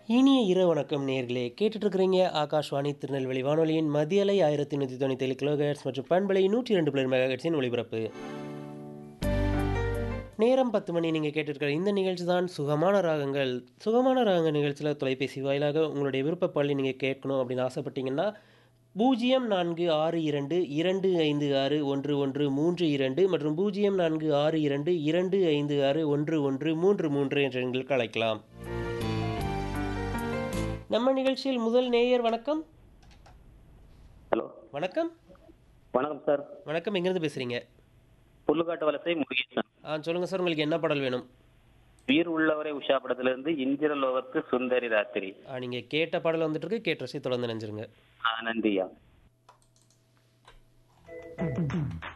இனிய இரவு வணக்கம் நேர்களே கேட்டுட்டு இருக்கிறீங்க ஆகாஷ்வாணி திருநெல்வேலி வானொலியின் மதிய அலை ஆயிரத்தி நூற்றி தொண்ணூற்றி ஏழு கிலோஹெர்ட்ஸ் மற்றும் பண்பலை நூற்றி ரெண்டு பிளர் மெகாஹெட்ஸின் ஒளிபரப்பு நேரம் பத்து மணி நீங்கள் கேட்டிருக்கிற இந்த நிகழ்ச்சி தான் சுகமான ராகங்கள் சுகமான ராகங்கள் நிகழ்ச்சியில் தொலைபேசி வாயிலாக உங்களுடைய விருப்பப்பாளி நீங்கள் கேட்கணும் அப்படின்னு ஆசைப்பட்டீங்கன்னா பூஜ்ஜியம் நான்கு ஆறு இரண்டு இரண்டு ஐந்து ஆறு ஒன்று ஒன்று மூன்று இரண்டு மற்றும் பூஜ்ஜியம் நான்கு ஆறு இரண்டு இரண்டு ஐந்து ஆறு ஒன்று ஒன்று மூன்று மூன்று என்ற எண்களுக்கு அழைக்கலாம் நம்ம நிகழ்ச்சியில் முதல் நேயர் வணக்கம் ஹலோ வணக்கம் வணக்கம் சார் வணக்கம் எங்கேருந்து பேசுகிறீங்க புல்லுக்காட்டு வலசை முருகேசன் ஆ சொல்லுங்கள் சார் உங்களுக்கு என்ன பாடல் வேணும் உயிர் உள்ளவரை உஷா படத்திலிருந்து இந்திர லோகத்து சுந்தரி ராத்திரி ஆ நீங்கள் கேட்ட பாடல் வந்துட்டு இருக்கு கேட்ட ரசி தொடர்ந்து நினைஞ்சிருங்க ஆ நன்றியா